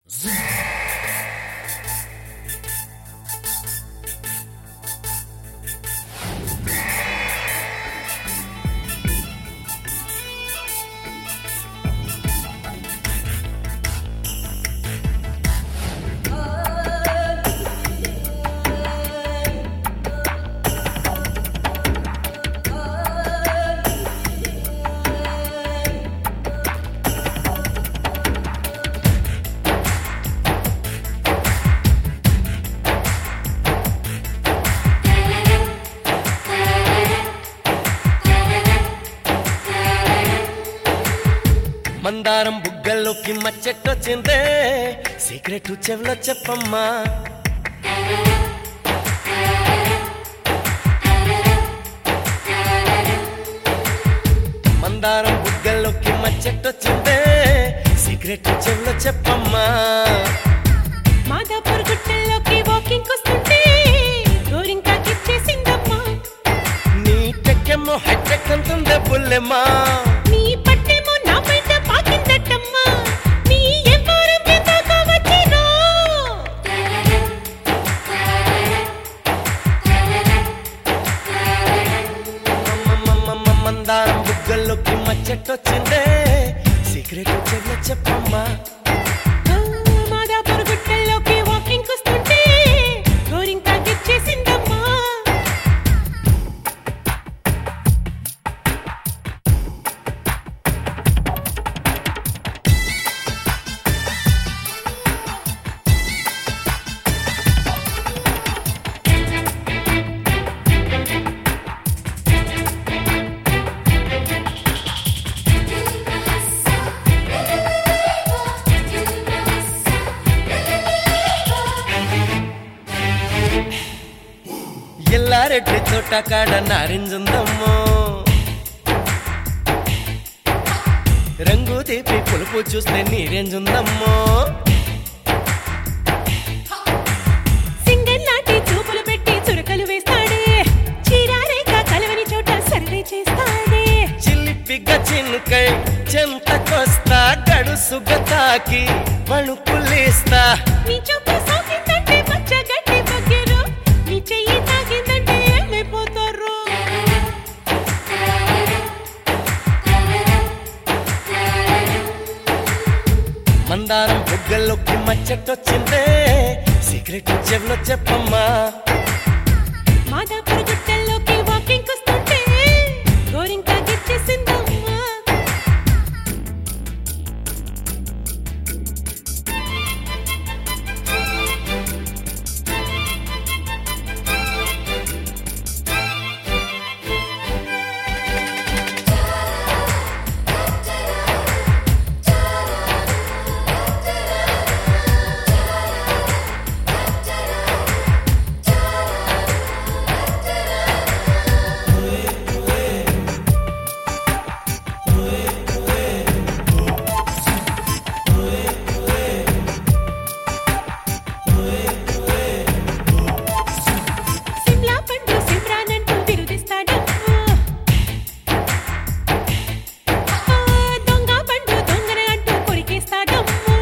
మందారం బుగ్గల్లోకి మచ్చెట్టొచ్చిందే సీక్రెట్ చెవిలో చెప్పమ్మా మందారం బుగ్గల్లోకి మచ్చెట్టొచ్చిందే సీక్రెట్ చెవిలో చెప్పమ్మా మాదాపూర్ గుట్టల్లోకి వాకింగ్ వస్తుంటే గోరింకా ఇచ్చేసిందమ్మా నీ టెక్కెమ్మో హెట్టెక్ అంటుందే బుల్లెమ్మా నీ పట్టేమో నా బయట పాకిందట్టమ్మా నీ ఎవ్వరం దాకా వచ్చినా మమ్మమ్మమ్మ మందారం బుగ్గల్లోకి మచ్చెట్టొచ్చిందే సీక్రెట్ చెవిలో చెప్పమ్మా మాదాపూర్ గుట్టల్లోకి వాకింగ్ వస్తుంటే గోరింకా ఇచ్చేసిందమ్మా ఎల్లారెడ్డి తోట కాడ నారింజుందమ్మో రంగు తీపి పులుపు చూస్తే నీరేంజుందమ్మో సింగల్ నాటి చూపులు పెట్టి చురకలు వేస్తాడే చీరారేక కలవని చోట సర్వే చేస్తాడే చిలిపిగ చినుకై చెంతకొస్తా గడుసుగ తాకి వణుకులేస్తా నీ చూపు సోకిందంటే పచ్చ గడ్డి పగ్గెరు నీ చెయ్యి తాకిందంటే ఏమైపోతారు మందారం బుగ్గల్లోకి మచ్చటొచ్చిందే సీక్రెట్ చెవిలో చెప్పమ్మా మాదాపూర్ గుట్టల్లోకి వాకింగ్ వస్తుంటే గోరింకా గిచ్చేసిందమ్మా సిమ్లా పండు సిమ్రానంటూ బిరుదిస్తాడమ్మా ఆ, దొంగ పండు దొంగన అంటూ కొరికేస్తాడమ్మా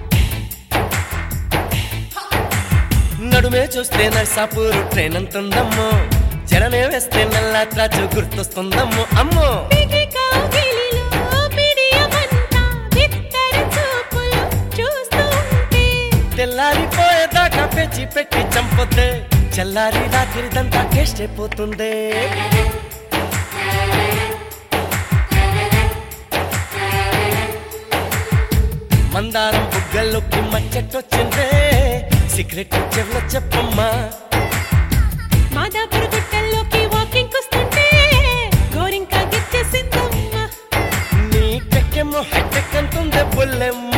నడుమే చూస్తే నర్సాపూర్ ట్రైన్ అంతుందమ్మో జడనే వేస్తే నల్ల త్రాచు గుర్తొస్తుందమ్మో అమ్మో పిగి కౌగిలిలో పిడియమంతా బిత్తర చూపులు చూస్తుంటే తెల్లారిపోయేదాకా పెంచి పెట్టి చంపొద్దే చల్లారి రాత్రిదంతా టేస్ట్ అయిపోతుంది మందారం బుగ్గల్లోకి మచ్చటొచ్చిందే సీక్రెట్ చెవిలో చెప్పమ్మా మాదాపూర్ గుట్టల్లోకి వాకింగ్ వస్తుంటే గోరింకా గిచ్చేసిందమ్మా నీ టెక్కెమ్మో హెట్టెక్ అంటుందే బుల్లెమ్మ